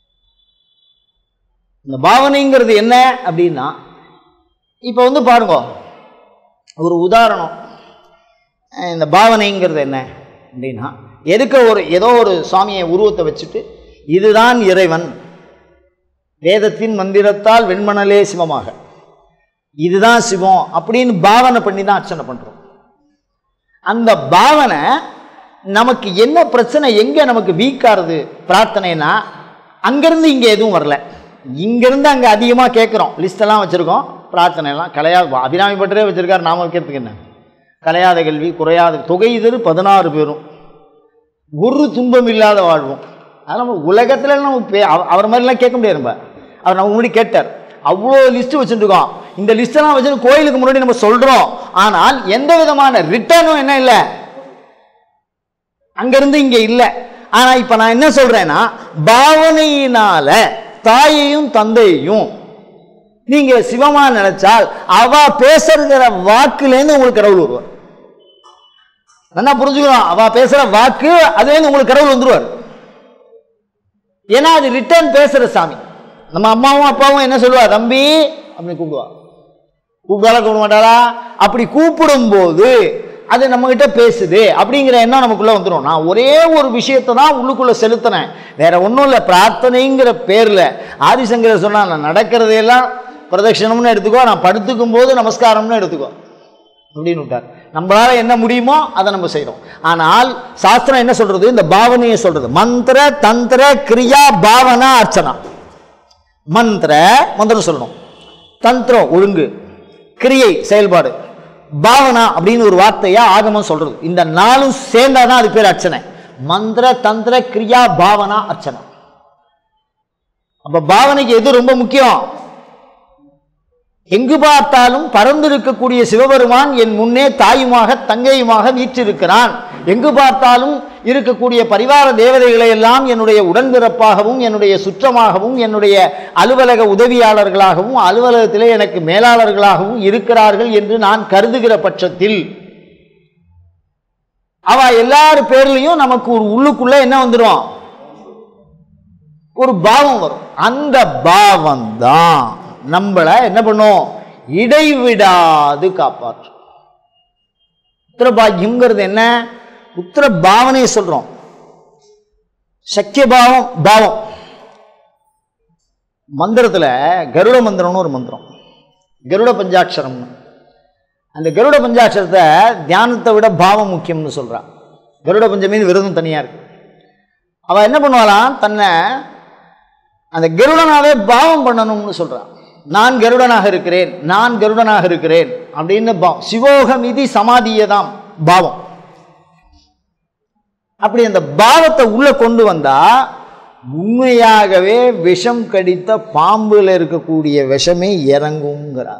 இந்த பாவனைங்கிறது என்ன அப்படின்னா இப்போ வந்து பாருங்க ஒரு உதாரணம் அஹ் இந்த பாவனைங்கிறது என்ன அப்படின்னா எதுக்கு ஒரு ஏதோ ஒரு சுவாமியை உருவத்தை வச்சுட்டு இதுதான் இறைவன் வேதத்தின் மந்திரத்தால் வெண்மணலே சிவமாக இதுதான் சிவம் அப்படின்னு பாவனை பண்ணி தான் அர்ச்சனை பண்ணுறோம் அந்த பாவனை நமக்கு என்ன பிரச்சனை எங்கே நமக்கு வீக்காருது பிரார்த்தனைனா அங்கேருந்து இங்கே எதுவும் வரல இங்கேருந்து அங்கே அதிகமாக கேட்குறோம் லிஸ்டெல்லாம் வச்சுருக்கோம் பிரார்த்தனைலாம் கலையா அபிராமி பட்டரே வச்சுருக்காரு நாம வைக்கிறதுக்கு என்ன கலையாத கல்வி குறையாத தொகை இதழ் பதினாறு பேரும் ஒரு துன்பம் இல்லாத வாழ்வோம் அது நம்ம உலகத்தில் நம்ம பே- அவ- அவர் மாதிரிலாம் கேட்க முடியாது நம்ம அவர் நம்ம முன்னாடி கேட்டார் அவ்வளோ லிஸ்ட் வச்சுருக்கோம் இந்த லிஸ்டெல்லாம் வச்சுட்டு கோயிலுக்கு முன்னாடி நம்ம சொல்கிறோம் ஆனால் எந்த விதமான ரிட்டர்னும் என்ன இல்லை அங்கேருந்து இங்கே இல்லை ஆனால் இப்போ நான் என்ன சொல்கிறேன்னா பாவனையினால தாயையும் தந்தையையும் நீங்க சிவமா நினைச்சால் அவ பேசுறங்கிற வாக்குலேருந்து உங்களுக்கு கடவுள் வருவார் நல்லா புரிஞ்சுக்கணும் அவ பேசுற வாக்கு அதுலேருந்து உங்களுக்கு கடவுள் வந்துருவார் ஏன்னா அது ரிட்டர்ன் பேசுற சாமி நம்ம அம்மாவும் அப்பாவும் என்ன சொல்லுவா தம்பி அப்படின்னு கூப்பிடுவா கூப்பிடாலும் கூப்பிட மாட்டாளா அப்படி கூப்பிடும்போது அது நம்மகிட்ட பேசுது அப்படிங்கிற எண்ணம் நமக்குள்ள வந்துடும் நான் ஒரே ஒரு விஷயத்தை தான் உள்ளுக்குள்ள செலுத்தினேன் வேற ஒன்றும் இல்லை பிரார்த்தனைங்கிற பேர்ல ஆதிசங்கர் சொன்னா நான் நடக்கிறதையெல்லாம் பிரதட்சணம்னு எடுத்துக்கோ நான் படுத்துக்கும் போது நமஸ்காரம்னு எடுத்துக்கோ அப்படின்னு விட்டார் நம்மளால என்ன முடியுமோ அதை நம்ம செய்றோம் ஆனால் சாஸ்திரம் என்ன சொல்றது இந்த பாவனையை சொல்றது மந்திர தந்திர கிரியா பாவனா அர்ச்சனா மந்திர மந்திரம் சொல்லணும் தந்திரம் ஒழுங்கு கிரியை செயல்பாடு பாவனா அப்படின்னு ஒரு வார்த்தையா ஆகமம் சொல்றது இந்த நாளும் சேர்ந்தாதான் அது பேர் அர்ச்சனை மந்திர தந்திர கிரியா பாவனா அர்ச்சனா அப்ப பாவனைக்கு எது ரொம்ப முக்கியம் எங்கு பார்த்தாலும் பறந்திருக்கக்கூடிய சிவபெருமான் என் முன்னே தாயுமாக தங்கையுமாக வீற்றிருக்கிறான் எங்கு பார்த்தாலும் இருக்கக்கூடிய பரிவார தேவதைகளை எல்லாம் என்னுடைய உடன்பிறப்பாகவும் என்னுடைய சுற்றமாகவும் என்னுடைய அலுவலக உதவியாளர்களாகவும் அலுவலகத்திலே எனக்கு மேலாளர்களாகவும் இருக்கிறார்கள் என்று நான் கருதுகிற பட்சத்தில் அவ எல்லார் பேர்லையும் நமக்கு ஒரு உள்ளுக்குள்ள என்ன வந்துடும் ஒரு பாவம் வரும் அந்த பாவம் தான் நம்மளை என்ன பண்ணும் இடைவிடாது காப்பாற்றும் உத்தரபாகியம்ங்கிறது என்ன உத்தர பாவனையை சொல்றோம் சக்கிய பாவம் பாவம் மந்திரத்தில் கருட மந்திரம்னு ஒரு மந்திரம் கருட பஞ்சாட்சரம்னு அந்த கருட பஞ்சாட்சரத்தை தியானத்தை விட பாவம் முக்கியம்னு சொல்றான் கருட பஞ்சமின்னு விரதம் தனியாக இருக்கு அவ என்ன பண்ணுவாளாம் தன்னை அந்த கருடனாவே பாவம் பண்ணணும்னு சொல்றான் நான் கருடனாக இருக்கிறேன் நான் கருடனாக இருக்கிறேன் அப்படின்னு பாவம் சிவோகம் இது சமாதியதாம் பாவம் அப்படி அந்த பாவத்தை உள்ள கொண்டு வந்தா உண்மையாகவே விஷம் கடித்த பாம்புல இருக்கக்கூடிய விஷமே இறங்குங்கிறார்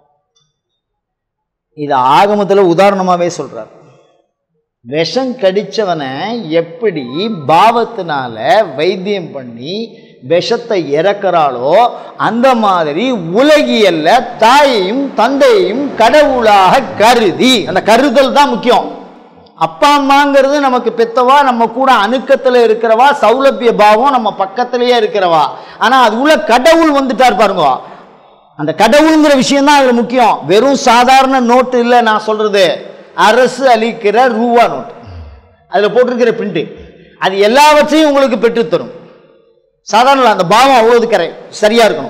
இது ஆகமத்துல உதாரணமாவே சொல்றார் விஷம் கடிச்சவனை எப்படி பாவத்தினால வைத்தியம் பண்ணி விஷத்தை இறக்குறாளோ அந்த மாதிரி உலகியல்ல தாயையும் தந்தையையும் கடவுளாக கருதி அந்த கருதல் தான் முக்கியம் அப்பா அம்மாங்கிறது நமக்கு பெத்தவா நம்ம கூட அணுக்கத்தில் இருக்கிறவா சௌலபிய பாவம் நம்ம பக்கத்திலேயே இருக்கிறவா ஆனா அது உள்ள கடவுள் வந்துட்டார் பாருங்க அந்த கடவுளுங்கிற விஷயம் தான் அதுல முக்கியம் வெறும் சாதாரண நோட்டு இல்லை நான் சொல்றது அரசு அளிக்கிற ரூபா நோட்டு அதுல போட்டிருக்கிற பிரிண்ட் அது எல்லாவற்றையும் உங்களுக்கு பெற்றுத்தரும் சாதாரண இல்ல, அந்த பாவம் அவ்வளவு கரை சரியா இருக்கணும்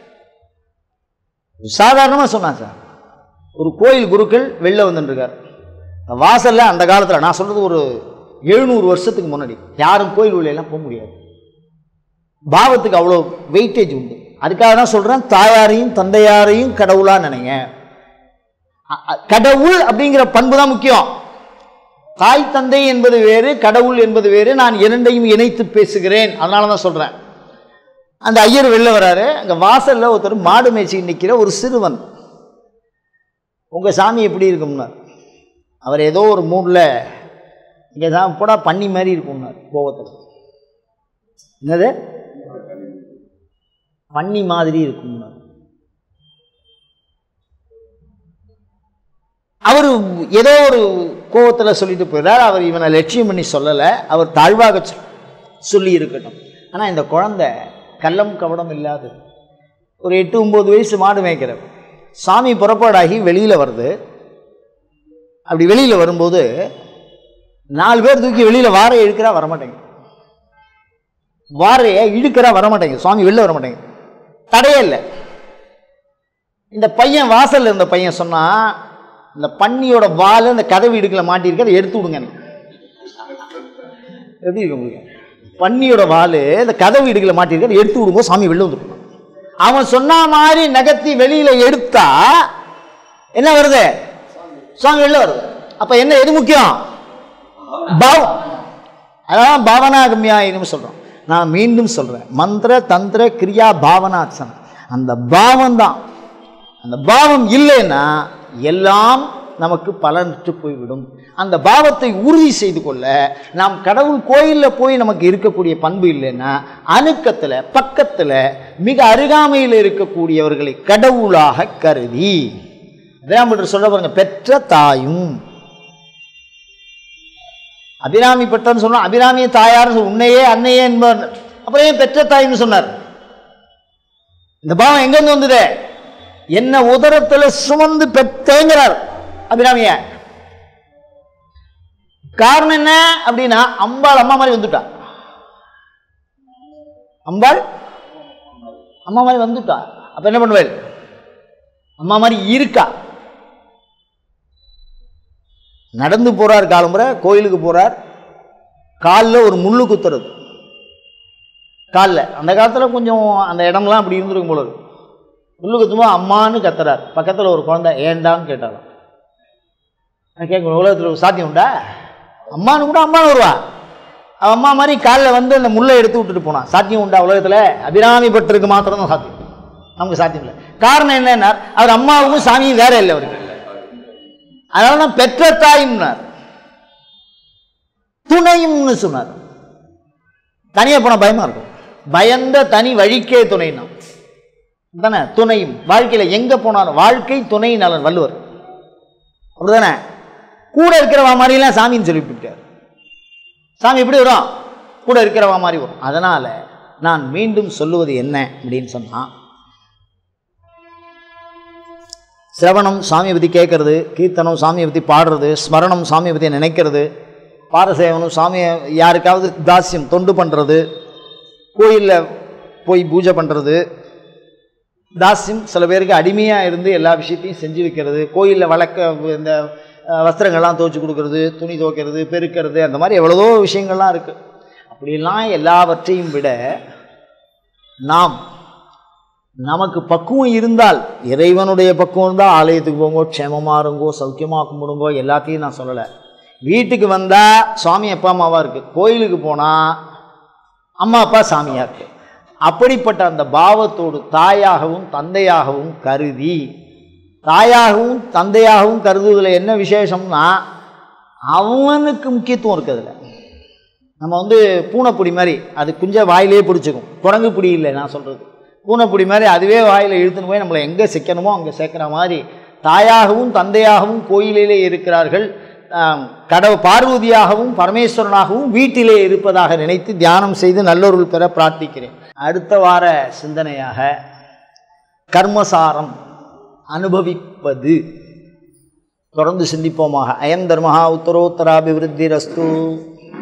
சாதாரணமா சொன்னான் சார் ஒரு கோயில் குருக்கள் வெளில வந்துருக்கார் வாசல்ல அந்த காலத்துல நான் சொல்றது ஒரு எழுநூறு வருஷத்துக்கு முன்னாடி யாரும் கோயில் உள்ள எல்லாம் போக முடியாது பாவத்துக்கு அவ்வளோ வெயிட்டேஜ் உண்டு அதுக்காக தான் சொல்றேன் தாயாரையும் தந்தையாரையும் கடவுளா நினைங்க அ- அ- கடவுள் அப்படிங்கிற பண்பு தான் முக்கியம் தாய் தந்தை என்பது வேறு கடவுள் என்பது வேறு நான் இரண்டையும் இணைத்து பேசுகிறேன் அதனால தான் சொல்றேன் அந்த ஐயர் வெளில வராரு அங்க வாசல்ல ஒருத்தர் மாடு மேய்ச்சி நிற்கிற ஒரு சிறுவன் உங்கள் சாமி எப்படி இருக்கும்னார் அவர் ஏதோ ஒரு மூடில் இங்கே தான் போடா பண்ணி மாதிரி இருக்கும்னார் கோவத்தில் என்னது பண்ணி மாதிரி இருக்கும்னார் அவர் ஏதோ ஒரு கோவத்தில் சொல்லிட்டு போயிடுறார் அவர் இவனை லட்சியம் பண்ணி சொல்லலை அவர் தாழ்வாக சொ- சொல்லி இருக்கட்டும் ஆனால் இந்த குழந்தை கள்ளம் கவடம் இல்லாது ஒரு எட்டு ஒம்பது வயசு மாடு மேய்க்கிற சாமி புறப்பாடாகி வெளியில் வருது அப்படி வெளியில் வரும்போது நாலு பேர் தூக்கி வெளியில் வாரை இழுக்கிறா வரமாட்டேங்க வாரையை இழுக்கிறா வரமாட்டேங்க சுவாமி வெளில வரமாட்டேங்க தடையே இல்லை இந்த பையன் வாசல்ல இருந்த பையன் சொன்னா இந்த பன்னியோட வால் அந்த கதவு இடுக்கில் மாட்டியிருக்கு அதை எடுத்து விடுங்க எப்படி இருக்கு உங்களுக்கு பன்னியோட வால் இந்த கதவு இடுக்கில் மாட்டியிருக்கு அதை எடுத்து விடுங்க சாமி வெளில வந்துடும் அவன் சொன்ன மாதிரி நகர்த்தி வெளியில எடுத்தா என்ன வருது சுவாமி வெளில வருது அப்ப என்ன எது முக்கியம் பாவம் அதான் பாவனாகமியாயின்னு சொல்றோம் நான் மீண்டும் சொல்றேன் மந்திர தந்திர கிரியா பாவனாசனம் அந்த பாவம் தான் அந்த பாவம் இல்லைன்னா எல்லாம் நமக்கு பலனற்று போய்விடும் அந்த பாவத்தை உறுதி செய்து கொள்ள நாம் கடவுள் கோயிலில் போய் நமக்கு இருக்கக்கூடிய பண்பு இல்லைன்னா அணுக்கத்தில் பக்கத்தில் மிக அருகாமையில் இருக்கக்கூடியவர்களை கடவுளாக கருதி அபிராமர் சொல்ல பாருங்க பெற்ற தாயும் அபிராமி பெற்றன்னு சொன்னா அபிராமிய தாயார் உன்னையே அன்னையே என்பவர் அப்புறம் ஏன் பெற்ற தாயின்னு சொன்னார் இந்த பாவம் எங்கேருந்து வந்தது என்ன உதரத்துல சுமந்து பெற்றேங்கிறார் அபிராமிய காரணம் என்ன அப்படின்னா அம்பாள் அம்மா மாதிரி வந்துட்டா அம்பாள் அம்மா மாதிரி வந்துட்டா அப்ப என்ன பண்ணுவாள் அம்மா மாதிரி இருக்கா நடந்து போறார் காலம்புற கோயிலுக்கு போறார் காலில் ஒரு முள்ளு குத்துறது காலில் அந்த காலத்தில் கொஞ்சம் அந்த இடம்லாம் அப்படி இருந்திருக்கும் போல இருக்கு முள்ளு குத்தும்போது அம்மான்னு கத்துறார் பக்கத்தில் ஒரு குழந்தை ஏண்டான்னு கேட்டாலும் நான் கேட்க உலகத்தில் சாத்தியம் உண்டா அம்மானு கூட அம்மானு வருவா அவன் அம்மா மாதிரி காலில் வந்து அந்த முள்ளை எடுத்து விட்டுட்டு போனான் சாத்தியம் உண்டா உலகத்தில் அபிராமி பட்டருக்கு மாத்திரம் தான் சாத்தியம் நமக்கு சாத்தியம் இல்லை காரணம் என்னன்னா அவர் அம்மாவுக்கும் சாமியும் வேற இல்லை அவருக்கு அதனால தான் பெற்ற தாயும்னார் துணையும்னு சொன்னார் தனியா போனா பயமா இருக்கும் பயந்த தனி வழிக்கே துணைனா தானே துணையும் வாழ்க்கையில எங்க போனாலும் வாழ்க்கை துணை நலன் வள்ளுவர் அப்படிதானே கூட இருக்கிறவா மாதிரிலாம் சாமின்னு சொல்லிவிட்டார் சாமி எப்படி வரும் கூட இருக்கிறவா மாதிரி வரும் அதனால நான் மீண்டும் சொல்லுவது என்ன அப்படின்னு சொன்னா சிரவணம் சாமியை பற்றி கேட்கறது கீர்த்தனம் சாமியை பற்றி பாடுறது ஸ்மரணம் சாமியை பற்றி நினைக்கிறது பாரசேவனம் சாமியை யாருக்காவது தாசியம் தொண்டு பண்ணுறது கோயிலில் போய் பூஜை பண்ணுறது தாசியம் சில பேருக்கு அடிமையாக இருந்து எல்லா விஷயத்தையும் செஞ்சு வைக்கிறது கோயிலில் வளர்க்க இந்த அஹ், வஸ்திரங்கள்லாம் துவைச்சு கொடுக்கறது துணி துவைக்கிறது பெருக்கிறது அந்த மாதிரி எவ்வளவோ விஷயங்கள்லாம் இருக்குது அப்படிலாம் எல்லாவற்றையும் விட நாம் நமக்கு பக்குவம் இருந்தால் இறைவனுடைய பக்குவம் இருந்தால் ஆலயத்துக்கு போங்கோ க்ஷேமமாக இருங்கோ சௌக்கியமாக கும்பிடுங்கோ எல்லாத்தையும் நான் சொல்லலை வீட்டுக்கு வந்தால் சுவாமி அப்பா அம்மாவாக இருக்குது கோயிலுக்கு போனால் அம்மா அப்பா சாமியாக இருக்கு அப்படிப்பட்ட அந்த பாவத்தோடு தாயாகவும் தந்தையாகவும் கருதி தாயாகவும் தந்தையாகவும் கருதுவதில் என்ன விசேஷம்னா அவனுக்கு முக்கியத்துவம் இருக்குது அதில் நம்ம வந்து பூனைப்பிடி மாதிரி அது குஞ்ச வாயிலே பிடிச்சிக்கும் குரங்கு பிடி இல்லை நான் சொல்கிறது பூனைப்பிடி மாதிரி அதுவே வாயில் இழுத்துன்னு போய் நம்மளை எங்கே சிக்கணுமோ அங்கே சேர்க்குற மாதிரி தாயாகவும் தந்தையாகவும் கோயிலிலே இருக்கிறார்கள் ஆம், கடவு பார்வதியாகவும் பரமேஸ்வரனாகவும் வீட்டிலே இருப்பதாக நினைத்து தியானம் செய்து நல்லொருள் பெற பிரார்த்திக்கிறேன் அடுத்த வார சிந்தனையாக கர்மசாரம் அனுபவிப்பது தொடர்ந்து சிந்திப்போமாக அயம் தர்மஹா உத்தரோத்தராபிவிருத்தி ரஸ்து